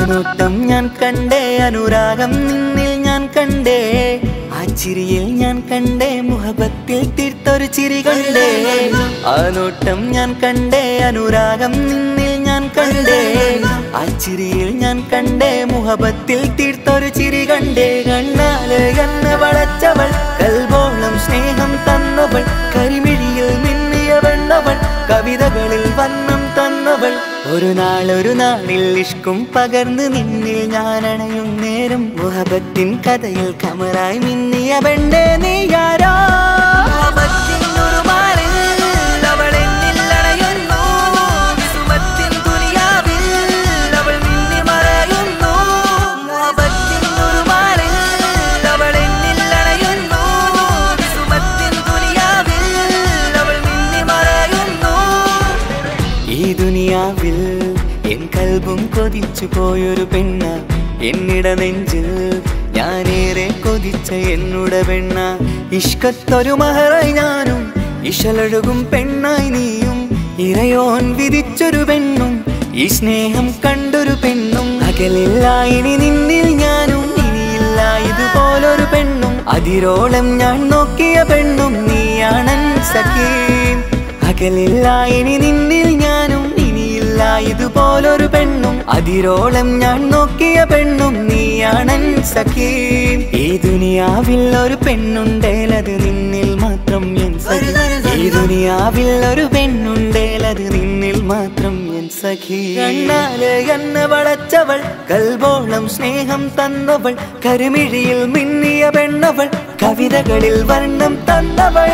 നോട്ടം ഞാൻ കണ്ടേ അനുരാഗം നിന്നിൽ ഞാൻ കണ്ടേ ആ ചിരിയിൽ ഞാൻ കണ്ടേ മുഹബത്തിൽ തീർത്തൊരു ചിരി കണ്ടേ ആ നോട്ടം ഞാൻ കണ്ടേ അനുരാഗം നിന്നിൽ ഞാൻ കണ്ടേ ആ ചിരിയിൽ ഞാൻ കണ്ടേ മുഹബത്തിൽ തീർത്തൊരു ചിരി കണ്ടേ കണ്ണാല് എന്നെ വളച്ചവൾ കൽബോളം സ്നേഹം തന്നവൾ കരിമിഴിയിൽ മിന്നിയ വെണ്ണവൾ കവിതകളിൽ വന്നം തന്നവൾ ഒരു നാൾ ഒരു നാളിൽ ഇഷ്കും പകർന്ന് നിന്നിൽ ഞാൻ അണയും നേരം മുഹബത്തിൻ കഥയിൽ കമറായി മിന്നിയ പെണ്ണേ നീ ആരാ മുഹബത്തിനൊരു മാറിൽ അവൾ എന്നിൽ അണയുന്നു. വിസുമത്തിൻ ദുനിയാവിൽ അവൾ മിന്നി മറയുന്നു. മുഹബത്തിനൊരു മാറിൽ അവൾ എന്നിൽ അണയുന്നു. വിസുമത്തിൻ ദുനിയാവിൽ അവൾ മിന്നി മറയുന്നു. ഈ ദുനിയാവിൽ എൻ കൽബും കൊതിച്ചു പോയൊരു പെണ്ണ എന്നിട നെഞ്ചിൽ ഞാനേറെ കൊതിച്ച എന്നുട പെണ്ണ ഇഷ്കത്തൊരു മഹറായി ഞാനും ഇശലൊഴുകും പെണ്ണായി നീയും ഇറയോൻ വിധിച്ചൊരു പെണ്ണും ഈ സ്നേഹം കണ്ടൊരു പെണ്ണും അകലില്ല ഇനി നിന്നിൽ ഞാനും ഇനിയില്ല ഇതുപോലൊരു പെണ്ണും അതിരോളം ഞാൻ നോക്കിയ പെണ്ണും നീയാണൻ സഖീം അകലില്ല ഇനി നിന്നിൽ ഞാനും ഇനിയില്ല ഇതുപോലൊരു പെണ്ണും അതിരോളം ഞാൻ നോക്കിയ പെണ്ണും നീയാണൻ സഖീം ഈ ദുനിയാവിൽ ഒരു പെണ്ണുണ്ടേലത് നിന്നിൽ മാത്രം എൻ സഖി ഈ ദുനിയാവിൽ ഒരു പെണ്ണുണ്ടേലത് നിന്നിൽ മാത്രം എൻ സഖി കണ്ണാല് എന്നെ വളച്ചവൾ കൽബോളം സ്നേഹം തന്നവൾ കരുമിഴിയിൽ മിന്നിയ പെണ്ണവൾ കവിതകളിൽ വർണ്ണം തന്നവൾ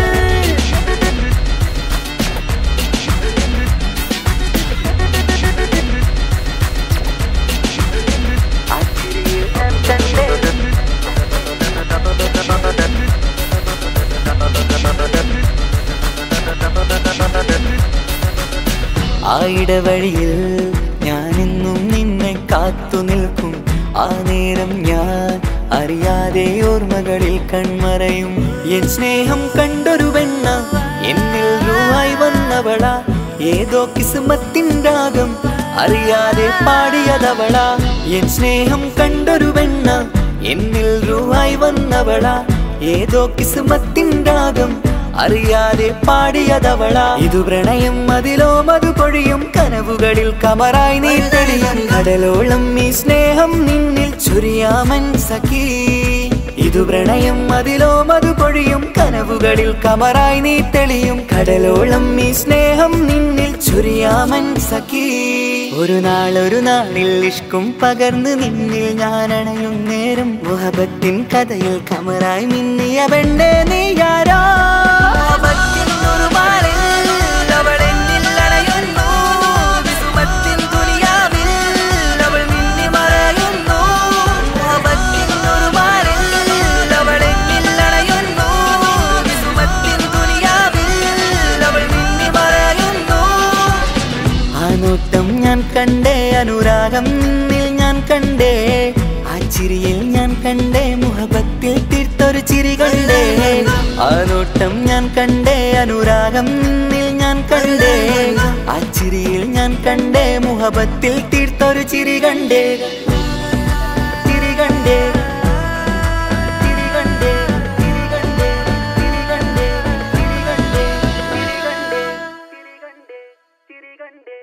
ആ ഇടവഴിയിൽ ഞാനെന്നും നിന്നെ കാത്തു നിൽക്കും ആ നേരം ഞാൻ അറിയാതെ ഓർമ്മകളിൽ കൺമറയും എൻ സ്നേഹം കണ്ടൊരു വെണ്ണ എന്നിൽ രൂപായി വന്നവള ഏതോ കിസുമത്തിൻ രാഗം അറിയാതെ പാടിയതവള എൻ സ്നേഹം കണ്ടൊരു വെണ്ണ എന്നിൽ രൂപായി വന്നവള ഏതോ കിസുമത്തിൻ രാഗം അറിയാതെ പാടിയതവള ഇതു പ്രണയം അതിലോ മധു പൊഴിയും കനവുകളിൽ കമറായി നീ തെളിയും കടലോളം ഈ സ്നേഹം നിന്നിൽ ചുരിയാമൻ സഖീ ഇതു പ്രണയം അതിലോ മധു പൊഴിയും കനവുകളിൽ കമറായി നീ തെളിയും കടലോളം ഈ സ്നേഹം നിന്നിൽ ചുരിയാമൻ സഖീ ഒരു നാൾ ഒരു നാളിൽ ഇഷ്കും പകർന്ന് നിന്നിൽ ഞാൻ അണയും നേരം മുഹബത്തിൻ കഥയിൽ കമറായി മിന്നിയ പെണ്ണേ നീ ആരാ മുഹബത്തിനൊരു മാറിൽ അവൾ എന്നിൽ അണയുന്നു. വിസുമത്തിൻ ദുനിയാവിൽ അവൾ മിന്നി മറയുന്നു. മുഹബത്തിനൊരു മാറിൽ അവൾ എന്നിൽ അണയുന്നു. വിസുമത്തിൻ ദുനിയാവിൽ അവൾ മിന്നി മറയുന്നു. ആ നോട്ടം ഞാൻ കണ്ടേ അനുരാഗം നിന്നിൽ ഞാൻ കണ്ടേ ആ ചിരിയിൽ ഞാൻ കണ്ടേ മുഹബത്തിൽ തീർത്തൊരു ചിരി കണ്ടേ ആ നോട്ടം ഞാൻ കണ്ടേ അനുരാഗം നിന്നിൽ ഞാൻ കണ്ടേ ആ ചിരിയിൽ ഞാൻ കണ്ടേ മുഹബത്തിൽ തീർത്തൊരു ചിരി കണ്ടേ ചിരി കണ്ടേ ചിരി കണ്ടേ ചിരി കണ്ടേ ചിരി കണ്ടേ ചിരി കണ്ടേ ചിരി കണ്ടേ ചിരി കണ്ടേ ചിരി കണ്ടേ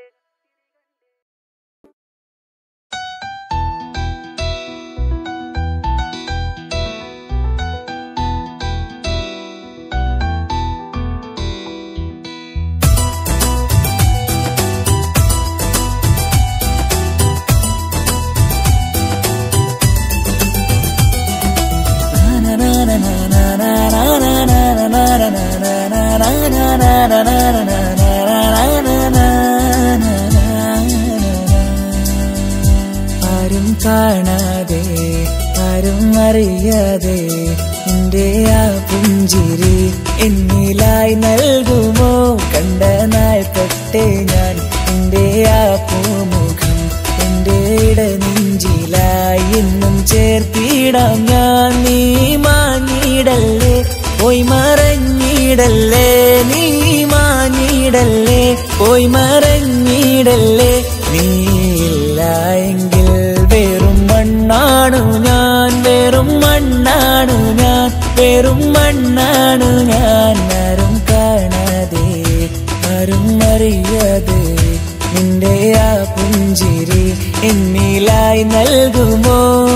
ആരും കാണാതെ ആരും അറിയാതെ എന്റെ ആ പുഞ്ചിരി എന്നിലായി നൽകുമോ കണ്ട നാൾ തൊട്ടേ ഞാൻ എന്റെ ആ പൂമുഖം എന്റെ ഇടനെഞ്ചിലായി എന്നും ചേർത്തിടാം ഞാൻ നീ മാഞ്ഞിടല്ലേ പോയി മറഞ്ഞിടല്ലേ നീ മാഞ്ഞിടല്ലേ പോയി മറഞ്ഞിടല്ലേ നീ ഇല്ല എങ്കിൽ വെറും മണ്ണാണു ഞാൻ വെറും മണ്ണാണു ഞാൻ ആരും കാണാതെ ആരും അറിയാതെ നിന്റെ ആ പുഞ്ചിരി എന്നിലായി നൽകുമോ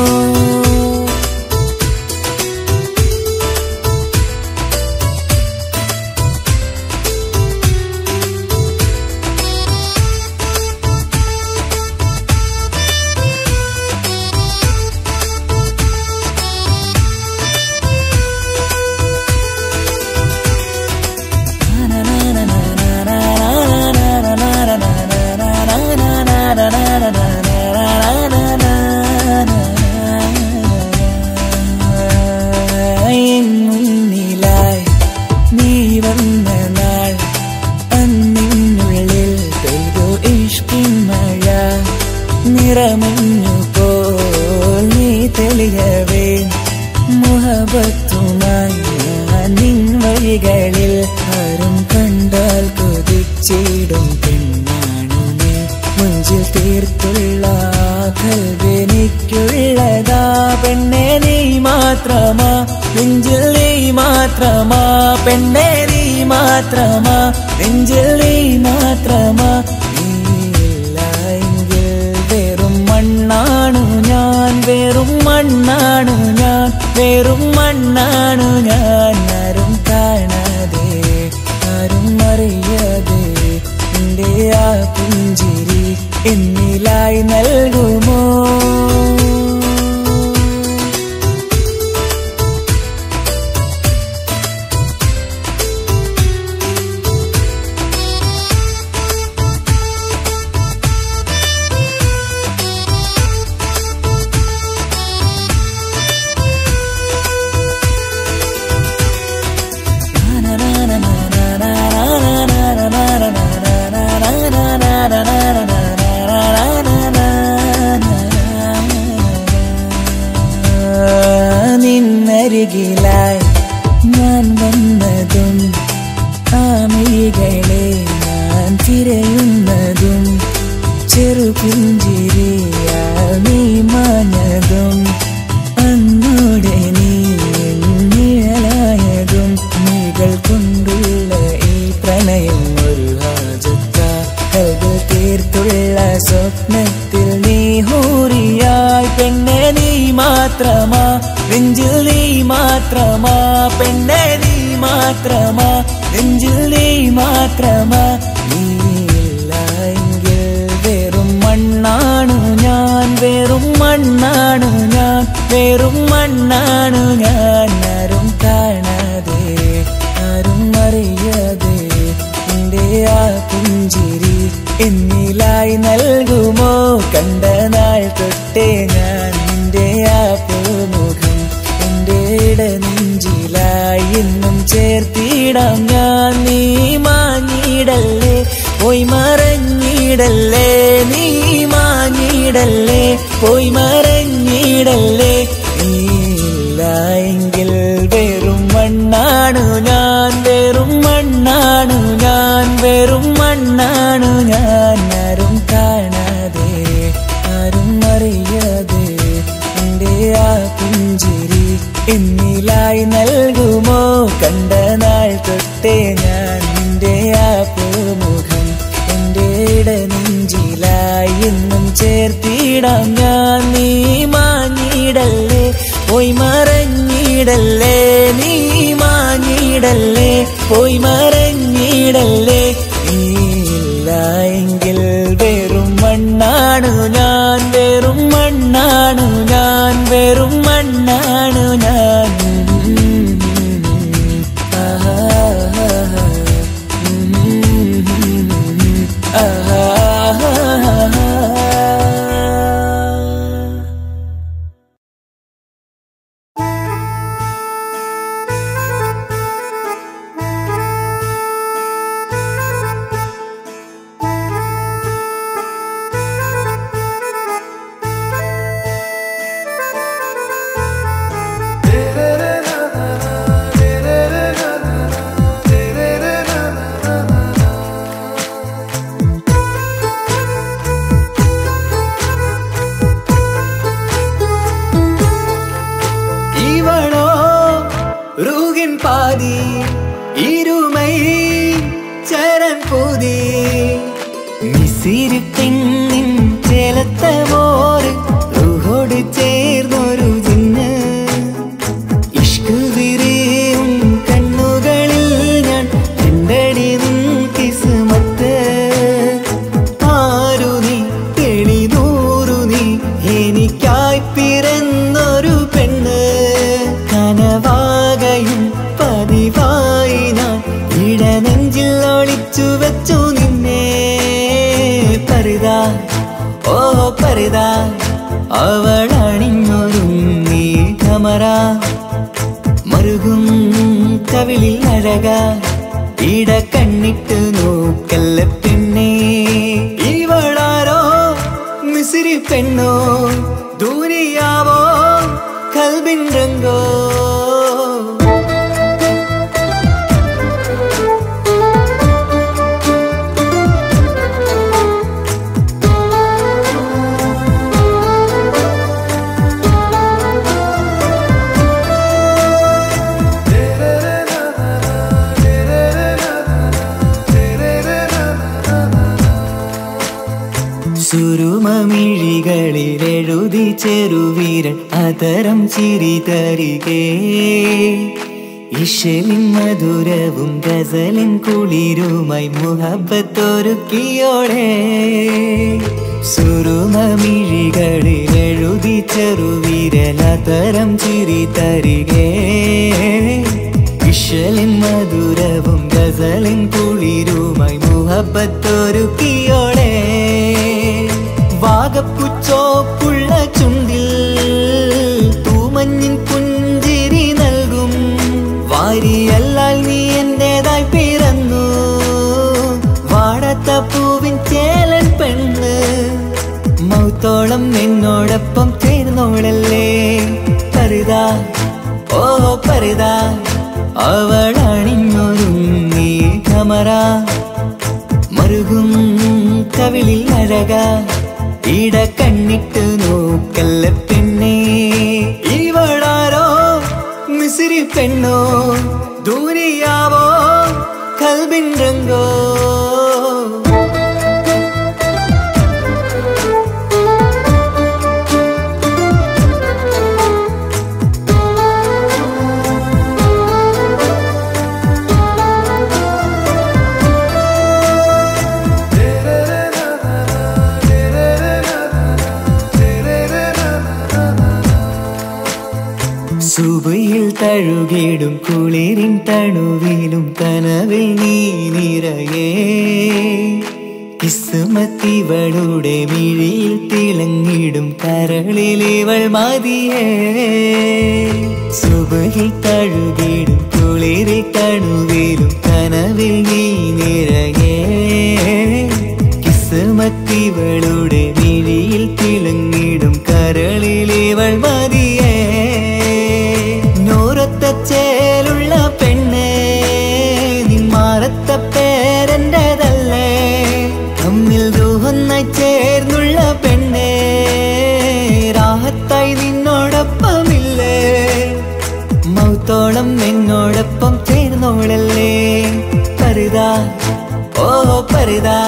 എൻ മുന്നിലായി നീ വന്ന നാൾ അന്നിനുള്ളിൽ പെയ്തു ഇഷ്കിൻ മഴ നിറമഞ്ഞു പോൽ നീ തെളിയവേ മുഹബത്തുമായി ഞാൻ നിൻ വഴികളിൽ ആരും കണ്ടാൽ കൊതിച്ചിടും പെണ്ണാണു നീ മുഞ്ചിൽ തീർത്തുള്ള കൽവെനിക്കുള്ളതാ പെണ്ണെ നീ മാത്രമാ നെഞ്ചിൽ നീ മാത്രമാ പെണ്ണെ നീ മാത്രമാ നെഞ്ചിൽ നീ മാത്രമാ നീയില്ല എങ്കിൽ വെറും മണ്ണാണു ഞാൻ വെറും മണ്ണാണു ഞാൻ വെറും മണ്ണാണു ഞാൻ ആരും കാണാതെ ആരും അറിയാതെ നിന്റെ ആ പുഞ്ചിരി എന്നിലായി നൽകുമോ നിന്നരികിലായി ഞാൻ വന്നതും ആമികളെ ഞാൻ തിരയുന്നതും ചെറുപുഞ്ചിരിയാ നീ മാഞ്ഞതും അന്നോടെ നീ നിഴലായതും നീകൾ കൊണ്ടുള്ള ഈ പ്രണയം ഒരു ഹാജത്ത കൽവ് തീർത്തുള്ള സ്വപ്നത്തിൽ നീ ഹൂറിയായി പെണ്ണെ നീ മാത്രമാ നെഞ്ചിൽ നീ മാത്രമാ പെണ്ണെ നീ മാത്രമാ നെഞ്ചിൽ നീ മാത്രമാ നീയില്ല എങ്കിൽ വെറും മണ്ണാണു ഞാൻ വെറും മണ്ണാണു ഞാൻ വെറും മണ്ണാണു ഞാൻ ആരും കാണാതെ ആരും അറിയാതെ നിന്റെ ആ പുഞ്ചിരി എന്നിലായി നൽകുമോ കണ്ട നാൾ തൊട്ടേ ഞാൻ നിന്റെ ആ പൂമുഖം എന്റെ ഇടനെഞ്ചിലായി എന്നും ചേർത്തിടാം ഞാൻ നീ മാഞ്ഞിടല്ലേ പോയി മറഞ്ഞിടല്ലേ നീ മാഞ്ഞിടല്ലേ പോയി മറഞ്ഞിടല്ലേ നീയില്ല എങ്കിൽ വെറും മണ്ണാണു ഞാൻ വെറും മണ്ണാണു ഞാൻ വെറും മണ്ണാണു ഞാൻ ആരും കാണാതെ ആരും അറിയാതെ എന്റെ ആ പുഞ്ചിരി എന്നിലായി നൽകുമോ കണ്ട നാൾ തൊട്ടേ ഞാൻ നിന്റെ ആ പൂമുഖം എന്റെ ഇടനെഞ്ചിലായി എന്നും ചേർത്തിടാം ഞാൻ നീ മാഞ്ഞിടല്ലേ പോയി മറഞ്ഞിടല്ലേ നീ മാഞ്ഞിടല്ലേ പോയി മറഞ്ഞിടല്ലേ നീയില്ല എങ്കിൽ വെറും മണ്ണാണു ഞാൻ വെറും മണ്ണാണു ഞാൻ വെറും മണ്ണാണു ഞാൻ ആഹാ ആഹാ Thank you. പാതി ഇരുമൈ ചരൻ പൂതി മിസിരി പെണ്ണിൻ ചേലത്ത മോര് റൂഹോട് ചേർന്നൊരു ജിന്ന് ഇഷ്ക് വിരിയും കണ്ണുകളിൽ ഞാൻ കണ്ടടി നിൻ കിസ്മത്ത് ആരു നീ തെളിനൂറു നീ എനിക്കായി പിറന്നൊരു പെണ്ണ് കനവാകയും പതിവായി ഞാൻ ഇടനെഞ്ചിൽ ഒളിച്ചു വെച്ചു നിന്നെ പരിതാ ഓ പരിതാ അവളണിഞ്ഞൊരുങ്ങി കമറ മറുകും കവിളിൽ അഴക ഇട കണ്ണിട്ട് നോക്കല്ല പെണ്ണേ ഇവളാരോ മിസിരി പെണ്ണോ ദൂരിയാവോ കൽബിൻ രംഗോ സുരുമമിഴികളിൽ എഴുതി ചെറുവീരൻ അതരം ചിരി തരികേ ഇഷലിൻ മധുരവും ഗസലിൻ കുളിരുമായി മുഹബത്തൊരുക്കിയോടെ സുരുമമിഴികളിൽ എഴുതി ചെറുവീരൻ അതരം ചിരി തരികേ ഇഷലിൻ മധുരവും ഗസലിൻ കുളിരുമായി മുഹബത്തൊരുക്കിയോടെ വാഗപ്പുച്ചോപ്പുള്ള ചുണ്ടിൽ തൂമഞ്ഞിൻ പുഞ്ചിരി നൽകും വാരിയല്ലാൽ നീ എന്റേതായി പിറന്നു വാടത്ത പൂവിൻ ചേലൻ പെണ്ണ് മൗത്തോളം നിന്നോടൊപ്പം ചേർന്നോളല്ലേ പരിതാ ഓ പരിതാ അവളണിഞ്ഞൊരുങ്ങി കമറ മറുകും കവിളിൽ അഴക ഇട കണ്ണിട്ട് നോക്കല്ല പെണ്ണേ ഇവളാരോ മിസിരി പെണ്ണോ ദൂരിയാവോ കൽബിൻ രംഗോ സുബയിൽ തഴുകിടും കുളിരിൻ തണുവിലും കനവിൽ നീ നിറയേ കിസ്മത്തിവളുടെ മിഴിയിൽ തിളങ്ങിടും കരളിലിവൾ മതിയേ സുബയിൽ തഴുകിടും കുളിരിൽ തണുവിലും കനവിൽ നീ നിറയേ കിസ്മത്തിവളുടെ മിഴിയിൽ തിളങ്ങിടും കരളിലിവൾ മതിയേ നൂറത്ത ചേലുള്ള പെണ്ണ് നിന്മാറത്ത പേരെൻ്റെതല്ലേ തമ്മിൽ ദൂഹന്നായി ചേർന്നുള്ള പെണ്ണ് രാഹത്തായി നിന്നോടൊപ്പമില്ലേ മൗത്തോളം എന്നോടൊപ്പം ചേർന്നോളല്ലേ പരിതാ ഓ പരിതാ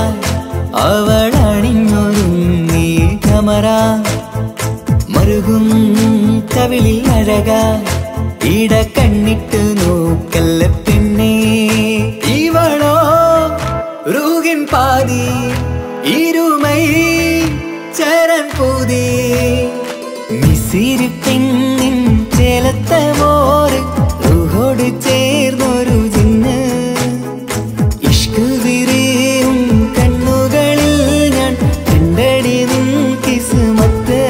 അവളണിഞ്ഞൊരുങ്ങി കമറ മറുകും കവിളിൽ അഴക ഇട കണ്ണിട്ട് നോക്കല്ല പെണ്ണേ ഇവളോ റൂകിൻ പാതി ഇരുമൈ ചരൻ പൂതി മിസിരി പെണ്ണിൻ ചേലത്ത മോര് റൂഹോട് ചേർന്നൊരു ജിന്ന് ഇഷ്ക് വിരിയും കണ്ണുകളിൽ ഞാൻ കണ്ടടി നിൻ കിസ്മത്ത്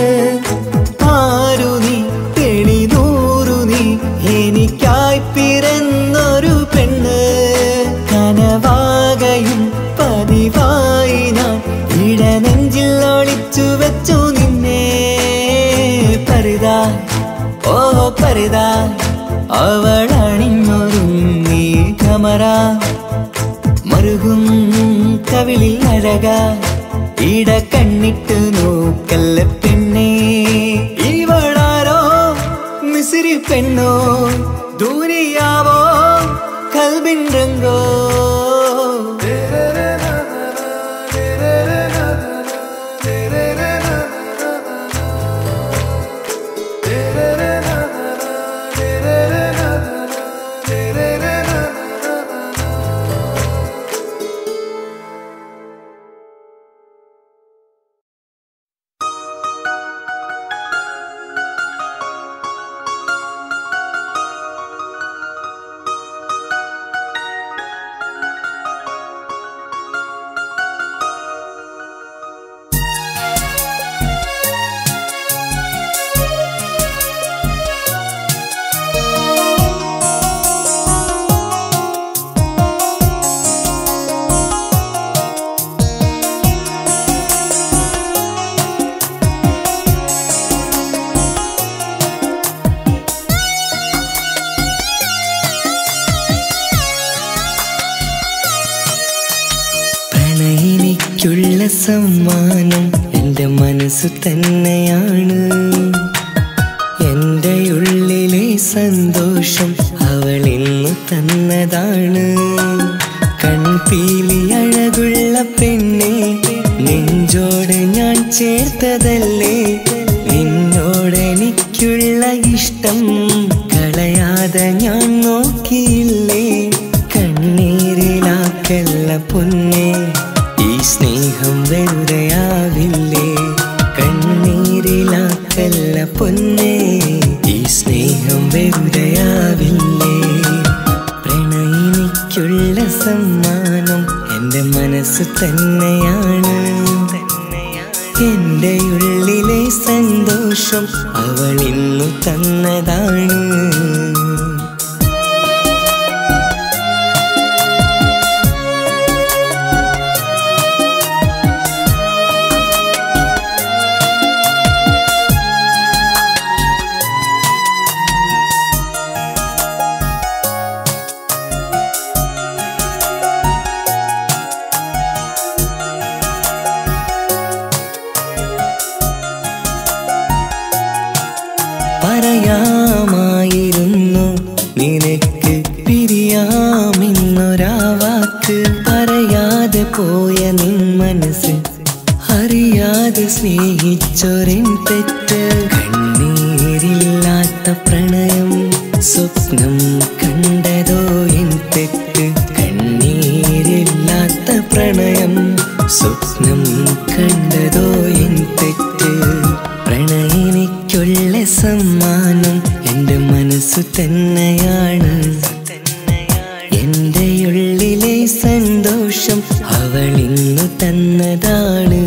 ആരു നീ തെളിനൂറു നീ എനിക്കായി പിറന്നൊരു പെണ്ണ് കനവാകയും പതിവായി ഞാൻ ഇടനെഞ്ചിൽ ഒളിച്ചു വെച്ചു നിന്നെ പരിതാ ഓ പരിതാ അവളണിഞ്ഞൊരുങ്ങി കമറ മറുകും കവിളിൽ അഴക ഇട കണ്ണിട്ട് നോക്കല്ല പെണ്ണേ ഇവളാരോ മിസിരി പെണ്ണോ ദൂരിയാവോ കൽബിൻ രംഗോ പ്രണയിനിക്കുള്ള സമ്മാനം എൻ്റെ മനസ്സ് തന്നെയാണ് എൻ്റെ ഉള്ളിലെ സന്തോഷം അവൾ ഇന്നു തന്നതാണ് കൺപീലി അഴകുള്ള പെണ്ണെ നെഞ്ചോട് ഞാൻ ചേർത്തതല്ലേ നിന്നോട് എനിക്കുള്ള ഇഷ്ടം കളയാതെ ഞാൻ നോക്കിയില്ലേ കണ്ണീരിലാക്കല്ല പൊന്നെ ഈ സ്നേഹം വെറുതെയാവില്ലേ കണ്ണീരിലാക്കല്ല പൊന്നെ ഈ സ്നേഹം വെറുതെയാവില്ലേ പ്രണയിനിക്കുള്ള സമ്മാനം എൻ്റെ മനസ്സ് തന്നെയാണ് എൻ്റെ ഉള്ളിലെ സന്തോഷം അവൾ ഇന്നു തന്നതാണ് പറയാമായിരുന്നു നിനക്ക് പിരിയാമെന്നൊരാ വാക്ക് പറയാതെ പോയ നിൻ മനസ്സ് അറിയാതെ സ്നേഹിച്ചൊരെൻ തെറ്റ് കണ്ണീരില്ലാത്ത പ്രണയം സ്വപ്നം കണ്ടതോ എൻ തെറ്റ് കണ്ണീരില്ലാത്ത പ്രണയം സ്വപ്നം കണ്ടതോ എൻ തെറ്റ് പ്രണയിനിക്കുള്ള സമ്മാനം എൻ്റെ മനസ്സു തന്നെയാണ് എൻ്റെ ഉള്ളിലെ സന്തോഷം അവൾ ഇന്നു തന്നതാണ്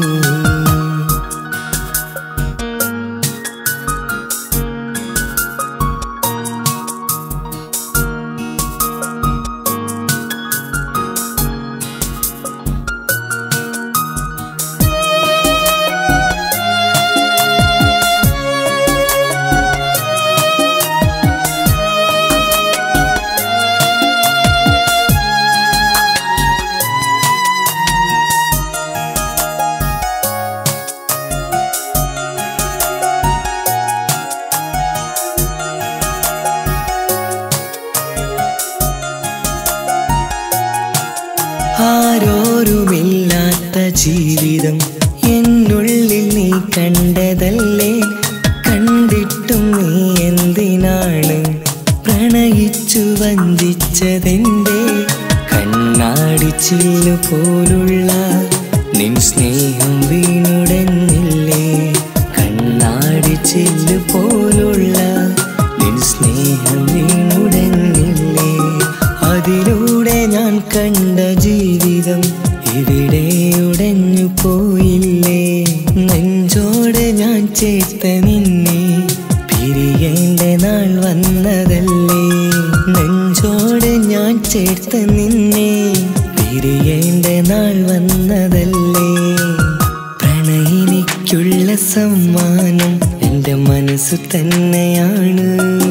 ആരോരുമില്ലാത്ത ജീവിതം എന്നുള്ളിൽ നീ കണ്ടതല്ലേ കണ്ടിട്ടും നീ എന്തിനാണ് പ്രണയിച്ചു വഞ്ചിച്ചതെന്റെ കണ്ണാടിച്ചില്ലു പോലുള്ള നിൻ സ്നേഹം വീണുടഞ്ഞില്ലേ കണ്ണാടിച്ചില്ലു പോലുള്ള നിൻ സ്നേഹം വീണുടഞ്ഞില്ലേ അതിലൂടെ ഞാൻ കണ്ട ജീവിതം ഇവിടെ ഉടഞ്ഞു പോയില്ലേ നെഞ്ചോട് ഞാൻ ചേർത്ത നിന്നെ പിരിയേണ്ട നാൾ വന്നതല്ലേ നെഞ്ചോട് ഞാൻ ചേർത്ത നിന്നെ പിരിയേണ്ട നാൾ വന്നതല്ലേ പ്രണയിനിക്കുള്ള സമ്മാനം എൻ്റെ മനസ്സു തന്നെയാണ്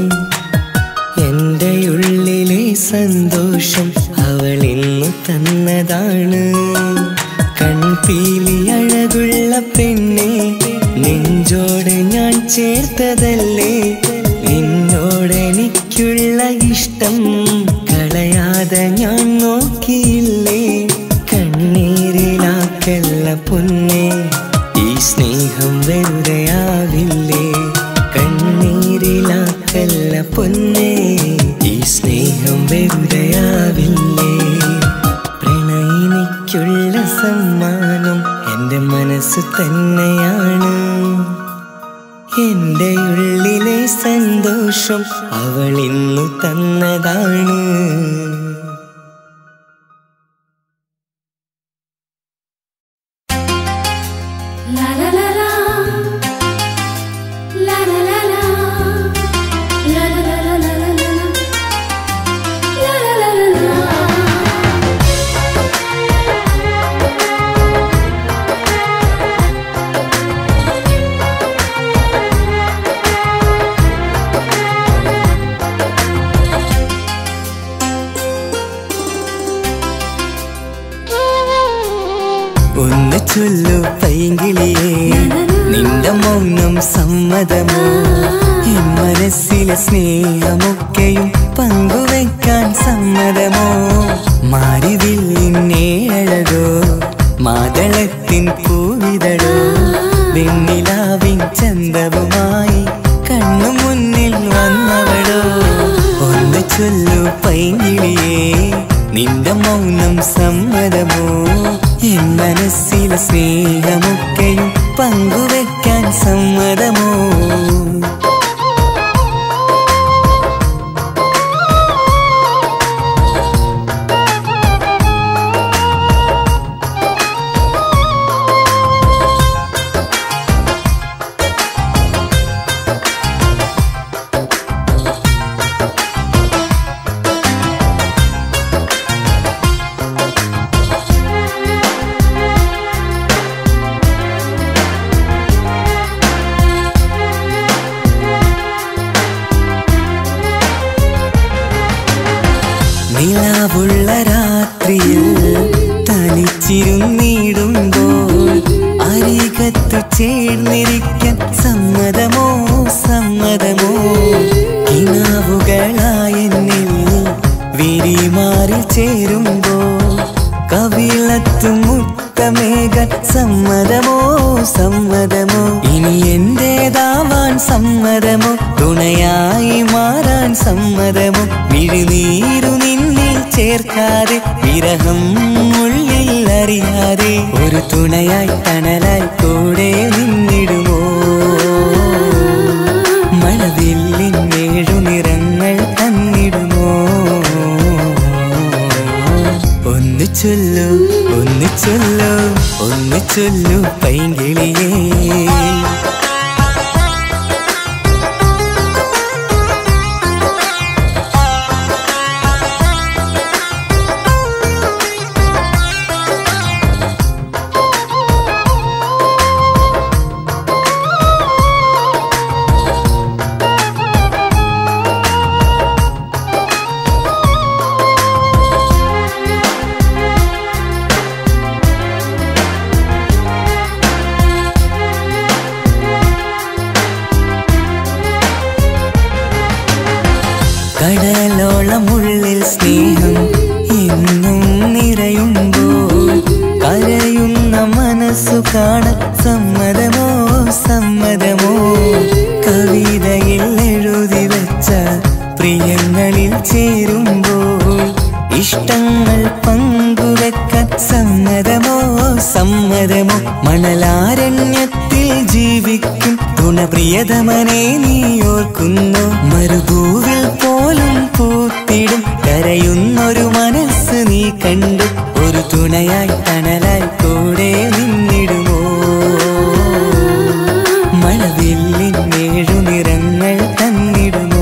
എൻ്റെ ഉള്ളിലെ സന്തോഷം അവൾ ഇന്നു തന്നതാണ് കൺപീലി അഴകുള്ള പെണ്ണെ നെഞ്ചോട് ഞാൻ ചേർത്തതല്ലേ നിന്നോട് എനിക്കുള്ള ഇഷ്ടം കള കളയാതെ ഞാൻ നോക്കിയില്ലേ കണ്ണീരിലാക്കല്ല പൊന്നെ ഈ സ്നേഹം വെറുതെയാവില്ലേ കണ്ണീരിലാക്കല്ല പൊന്നെ ഈ സ്നേഹം വെറുതെയാവില്ലേ പ്രണയിനിക്കുള്ള സമ്മാനം എൻ്റെ മനസ്സ് തന്നെയാണ് എന്റെ ഉള്ളിലെ സന്തോഷം അവൾ ഇന്നു തന്നതാണ് La la la la. La la la la. La la la la la la la. La la la la la. ഒന്ന് ചൊല്ലു പൈങ്കിളിയേ നിന്റെ മൗനം സമ്മതമോ എൻ മനസ്സിലെ സ്നേഹമൊക്കെയും പങ്കുവെക്കാൻ സമ്മതമോ മാരിവില്ലിന്നേ അഴകോ മാതളത്തിൻ പൂവിതഴോ വെണ്ണിലാവിൻ ചന്തവുമായി കണ്ണു മുന്നിൽ വന്നവളോ ഒന്ന് ചൊല്ലു പൈങ്കിളിയേ നിന്റെ മൗനം സമ്മതമോ എൻ മനസ്സിലെ സ്നേഹമൊക്കെയും പങ്കുവെക്കാൻ സമ്മതമോ നിലാവുള്ള രാത്രിയിൽ തനിച്ചിരുന്നിടുമ്പോൾ അരികത്തു ചേർന്നിരിക്കാൻ സമ്മതമോ സമ്മതമോ കിനാവുകളായ എന്നിൽ വിരിമാറി ചേരുമ്പോൾ കവിളത്തു മുത്തമേകാൻ സമ്മതമോ സമ്മതമോ ഇനി എന്റേതാവാൻ സമ്മതമോ തുണയായി മാറാൻ സമ്മതമോ വിഴുനീരു നിന്നിൽ ചേർക്കാതെ വിരഹം ഉള്ളിൽ അറിയാതെ ഒരു തുണയായി തണലായി കൂടെ നിന്നിടുമോ മഴവില്ലിൻ ഏഴു നിറങ്ങൾ തന്നിടുമോ ഒന്ന് ചൊല്ലു ഒന്ന് ചൊല്ലു ഒന്ന് ചൊല്ലു പൈങ്കിളിയേ കടലോളമുള്ളിൽ സ്നേഹം എന്നും നിറയുമ്പോൾ കരയുന്ന മനസ്സു കാണാൻ സമ്മതമോ സമ്മതമോ കവിതയിൽ എഴുതി വെച്ച പ്രിയങ്ങളിൽ ചേരുമ്പോൾ ഇഷ്ടങ്ങൾ പങ്കുവെക്കാൻ സമ്മതമോ സമ്മതമോ മണലാരണ്യത്തിൽ ജീവിക്കും ഗുണപ്രിയതമനെ നീ ഓർക്കുന്നു മരുഭൂവിൽ പോലും പൂത്തിടും കരയുന്നൊരു മനസ്സ് നീ കണ്ടു ഒരു തുണയായി തണലായി കൂടെ നിന്നിടുമോ മഴവില്ലിൻ ഏഴു നിറങ്ങൾ തന്നിടുമോ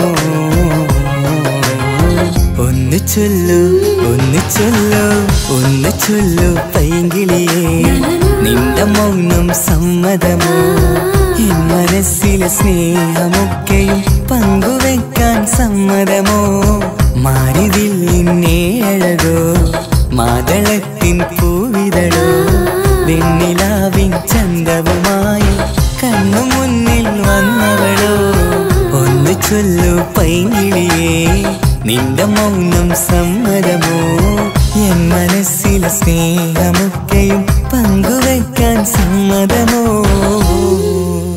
ഒന്ന് ചൊല്ലു ഒന്ന് ചൊല്ലു ഒന്ന് ചൊല്ലു പൈങ്കിളിയേ നിന്റെ മൗനം സമ്മതമോ എൻ മനസ്സിലെ സ്നേഹമൊക്കെയും പങ്കുവെക്കാൻ സമ്മതമോ മാരിവില്ലിന്നേ അഴകോ മാതളത്തിൻ പൂവിതഴോ വെണ്ണിലാവിൻ ചന്തവുമായി കണ്ണു മുന്നിൽ വന്നവളോ ഒന്ന് ചൊല്ലു പൈങ്കിളിയേ നിന്റെ മൗനം സമ്മതമോ എൻ മനസ്സിലെ സ്നേഹമൊക്കെയും പങ്കുവയ്ക്കാൻ സമ്മതമോ